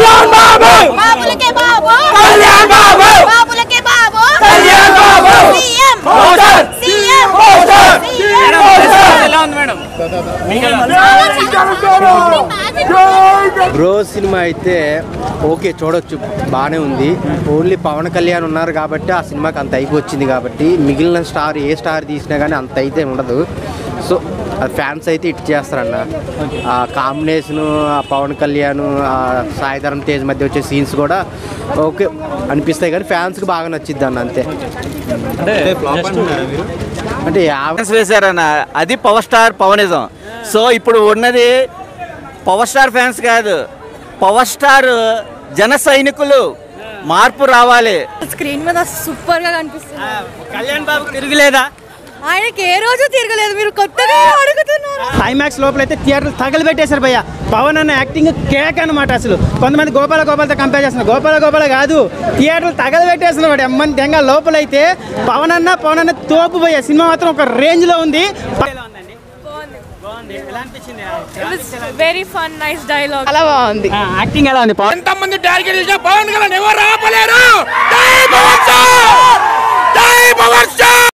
కళ్యాణ్ బాబు బాబులకే బాబు కళ్యాణ్ బాబు బాబులకే Babu Kalyan Babu CM motor CM motor CM ఎలా ఉంది మేడం బ్రో సినిమా అయితే ఓకే చూడొచ్చు బాగానే ఉంది ఓన్లీ పవన్ కళ్యాణ్ ఉన్నారు కాబట్టి ఆ సినిమాకి అంత అయిపో వచ్చింది కాబట్టి మిగిలిన స్టార్ ఏ స్టార్ తీసినా కానీ అంత అయితే ఉండదు సో ఫ్యాన్స్ అయితే ఇట్ చేస్తారన్న ఆ కాంబినేషన్ ఆ పవన్ కళ్యాణ్ ఆ సాయిధరం తేజ్ మధ్య వచ్చే సీన్స్ కూడా ఓకే అనిపిస్తాయి కానీ ఫ్యాన్స్కి బాగా నచ్చిద్ది అన్న అంతే అంటే యావ ఫ్యాన్స్ వేశారన్న అది పవర్ స్టార్ పవనిజం సో ఇప్పుడు ఉన్నది పవర్ స్టార్ ఫ్యాన్స్ కాదు పవర్ స్టార్ జన సైనికులు మార్పు రావాలి స్క్రీన్ మీద సూపర్ గా కనిపిస్తుంది కళ్యాణ్ బాబు తిరగలేదా ఆయనకి ఏ రోజు తిరగలేదు మీరు కొత్తగా అడుగుతున్నారు క్లైమాక్స్ లోపల అయితే థియేటర్ తగలబెట్టేశారు భయ్య పవన్ అన్న యాక్టింగ్ కేక్ అనమాట అసలు కొంతమంది గోపాల గోపాలతో కంపేర్ చేస్తున్నారు గోపాల గోపాల కాదు థియేటర్ తగలబెట్టేస్తున్నాడు అమ్మని దెంగ లోపలైతే పవన్ అన్న పవన్ అన్న తోపు భయ్య సినిమా మాత్రం ఒక రేంజ్ లో ఉంది వెరీ ఫన్ నైస్ డైలాగ్ చాలా బాగుంది యాక్టింగ్ ఎలా ఉంది పవన్ ఎంతమంది టార్గెట్ చేసినా పవన్ కళ్యాణ్ ఎవరు ఆపలేరు జై పవన్ సార్ జై పవన్ సార్